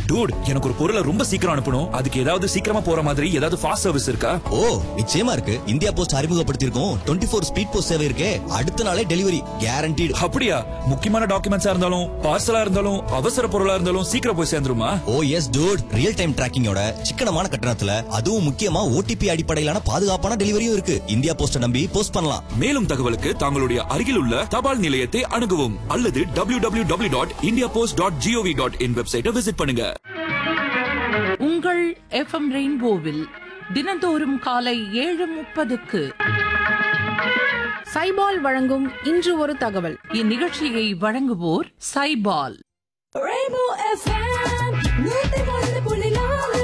Dude எனக்கு ஒரு பொருளை ரொம்ப சீக்கிரம் அனுப்பணும் அதுக்கு ஏதாவது சீக்கிரமா போற மாதிரி ஏதாவது ஃபாஸ்ட் சர்வீஸ் இருக்கா ஓ நிச்சயமா இருக்கு இந்தியா போஸ்ட் அறிமுகப்படுத்தியிருக்கோம் டுவெண்ட்டி ஃபோர் ஸ்பீட் போஸ்ட் சேவை இருக்கே அடுத்த நாளே டெலிவரி கேரண்டீடு அப்படியா முக்கியமான டாக்குமெண்ட்ஸா இருந்தாலும் பார்சலா இருந்தாலும் அவசர பொருளா இருந்தாலும் சீக்கிரம் போய் சேர்ந்துருமா ஓ எஸ் டூட் ரியல் டைம் டிராக்கிங்கோட சிக்கனமான கட்டணத்துல அதுவும் முக்கியமா ஓடிபி அடிப்படையிலான பாதுகாப்பான டெலிவரியும் இருக்கு இந்தியா போஸ்ட நம்பி போஸ்ட் பண்ணலாம் மேலும் தகவலுக்கு தங்களுடைய அருகில் உள்ள தபால் நிலையத்தை அணுகவும் அல்லது W W W dot India post dot GOV dot in வெப்சைட்டை விசிட் பண்ணுங்க உங்கள் எஃப்எம் ரெயின்போவில் தினந்தோறும் காலை ஏழு முப்பதுக்கு சைபால் வழங்கும் இன்று ஒரு தகவல் இந்நிகழ்ச்சியை வழங்குவோர் சைபால் Rainbow FM, நூத்தி ஒன்று புள்ளி நாலு.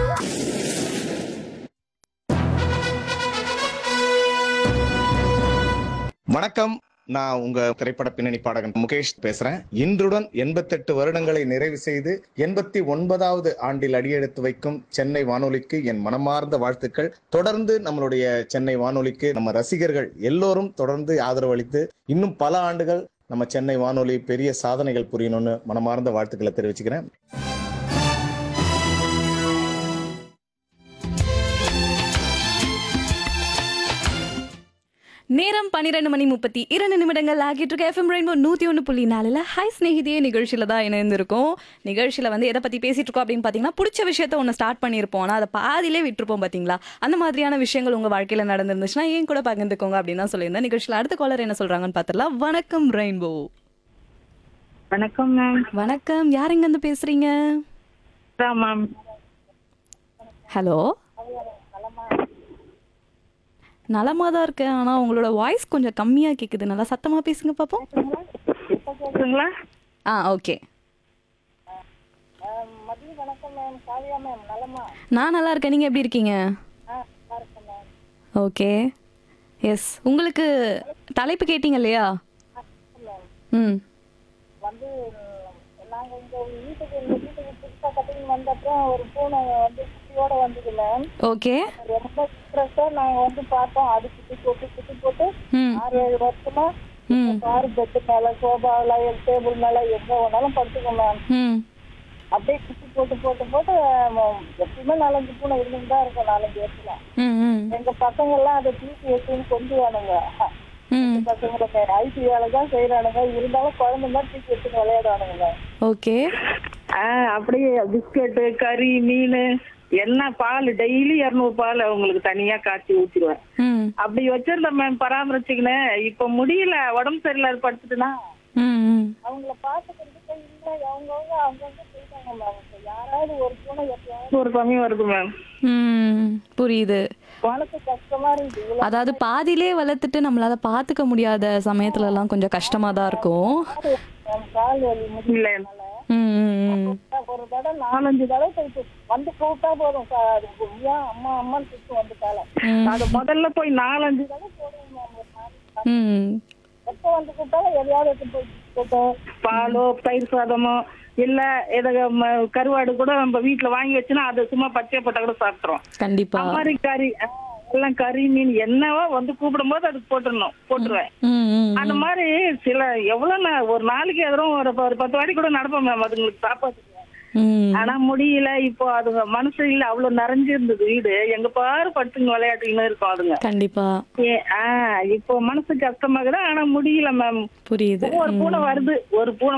வணக்கம் நான் உங்க திரைப்பட பின்னணி பாடகன் முகேஷ் பேசுறேன் இன்றுடன் எண்பத்தெட்டு வருடங்களை நிறைவு செய்து எண்பத்தி ஒன்பதாவது ஆண்டில் அடியெடுத்து வைக்கும் சென்னை வானொலிக்கு என் மனமார்ந்த வாழ்த்துக்கள் தொடர்ந்து நம்மளுடைய சென்னை வானொலிக்கு நம்ம ரசிகர்கள் எல்லோரும் தொடர்ந்து ஆதரவு அளித்து இன்னும் பல ஆண்டுகள் நம்ம சென்னை வானொலி பெரிய சாதனைகள் புரியணும்னு மனமார்ந்த வாழ்த்துக்களை தெரிவிச்சுக்கிறேன் நேரம் பன்னிரெண்டு மணி முப்பத்தி இரண்டு நிமிடங்கள் ஆகிட்டு இருக்க எஃப்எம் ரெயின்போ நூற்றி ஒன்று புள்ளி நாலில் ஹாய் ஸ்நேகிதியே நிகழ்ச்சியில் தான் இணைந்திருக்கோம் நிகழ்ச்சியில் வந்து எதை பற்றி பேசிட்டு இருக்கோம் அப்படின்னு பார்த்தீங்கன்னா பிடிச்ச விஷயத்த ஒன்று ஸ்டார்ட் பண்ணியிருப்போம் ஆனால் அதை பாதியிலே விட்டுருப்போம் பார்த்தீங்களா அந்த மாதிரியான விஷயங்கள் உங்கள் வாழ்க்கையில் நடந்திருந்துச்சுன்னா ஏன் கூட பகிர்ந்துக்கோங்க அப்படின்னு தான் சொல்லியிருந்தேன் நிகழ்ச்சியில் அடுத்த காலர் என்ன சொல்கிறாங்கன்னு பார்த்துடலாம் வணக்கம் ரெயின்போ வணக்கம் மேம் வணக்கம் யார் இங்கேருந்து பேசுகிறீங்க மேம் ஹலோ நலமாக தான் இருக்கேன் ஆனால் உங்களோட வாய்ஸ் கொஞ்சம் கம்மியாக கேட்குது நல்லா சத்தமாக பேசுங்க பார்ப்போம் கேக்குதுங்களா ஆ ஓகே நான் நல்லா இருக்கேன் நீங்கள் எப்படி இருக்கீங்க ஓகே எஸ் உங்களுக்கு தலைப்பு கேட்டீங்க இல்லையா ம் வந்து நாங்க இங்க வீட்டுக்கு எங்க வீட்டுக்கு புதுசா கட்டிங் வந்தப்பறம் ஒரு பூனை வந்து குட்டியோட வந்தது மேம் ஓகே ரொம்ப இன்ட்ரெஸ்டா நாங்க வந்து பார்த்தோம் அது குட்டி போட்டு குட்டி போட்டு ம் ஆறு ஏழு வருஷமா ம் கார் பெட்டு மேல சோபால டேபிள் மேல எங்க வேணாலும் படுத்துக்கோம் மேம் ம் அப்படியே குட்டி போட்டு போட்டு போட்டு ஆம், எப்பயுமே நாலஞ்சு பூனை இருந்துட்டு தான் இருக்கும் நாலஞ்சு வருஷத்துல ம் ம் எங்க பசங்க எல்லாம் அதை தூக்கி வச்சுன்னு கொண்டு வானுங்க ம் பசங்களுக்கு ஐடி வேலை தான் செய்யறானுங்க இருந்தாலும் குழந்தை மாதிரி தூக்கி வச்சுன்னு விளையாடுவானுங்க ஓகே ஆஹ் அப்படியே பிஸ்கட்டு கறி மீன் என்ன பால் டெய்லி இரநூறு பால் அவங்களுக்கு தனியா காய்ச்சி ஊத்திடுவேன் ம் அப்படி வச்சிருந்தேன் மேம் பராமரிச்சுக்கினேன் இப்ப முடியல உடம்பு சரியில்லாத படுத்துட்டுனா ம் ம் அவங்கள பாத்துக்கிறதுக்கு இல்ல அவங்கவுங்க அவங்கவுங்க போயிட்டாங்க மேம் இப்ப யாராவது ஒரு பூனை எப்பயாவது ஒரு கம்மி வருது மேம் ம் புரியுது மனசு கஷ்டமா இருக்குது இவ்வளவு அதாவது பாதியிலே வளர்த்துட்டு நம்மளால பார்த்துக்க முடியாத சமயத்துலலாம் கொஞ்சம் கஷ்டமாக தான் இருக்கும் மேம் கால் வலி முடியல என்னால ம் ம், ம் ஒரு தடவை நாலஞ்சு தடவை போயிட்டு வந்து கூப்பிட்டா போதும் சா- அது ஏன் அம்மா அம்மான்னு கூப்பிட்டு வந்துட்டால ம். அது முதல்ல போய் நாலஞ்சு தடவை போடுவோம் மேம் ஒரு நாளைக்கு. ம் எப்போ வந்து கூப்பிட்டாலும் எதையாவது எடுத்து போய் போட்டோம் பாலோ தயிர் சாதமோ இல்ல எத ம- கருவாடு கூட நம்ம வீட்டுல வாங்கி வச்சுன்னா அது சும்மா பச்சை போட்டா கூட சாப்பிட்டுறோம் கண்டிப்பா அது மாதிரி கறி ஆ, எல்லாம் கறி மீன் என்னவோ வந்து கூப்பிடும் போது அதுக்கு போட்டுடணும் போட்டுருவேன் ம் ம் அந்த மாதிரி சில எவ்வளவு நான் ஒரு நாளைக்கு எதிரும் ஒரு ப- ஒரு பத்து வாட்டி கூட நடப்பேன் மேம் அதுங்களுக்கு சாப்பாட்டுக்கு ம் ஆனா முடியல இப்போ அதுங்க மனசு இல்ல அவ்வளவு நிறைஞ்சு இருந்தது வீடு எங்க பாரு படுத்துங்க விளையாட்டுன்னு இருக்கும் அதுங்க கண்டிப்பா ஏ, ஆ இப்போ மனசு கஷ்டமாகுது ஆனா முடியல மேம் புரியுது ஒரு பூனை வருது ஒரு பூனை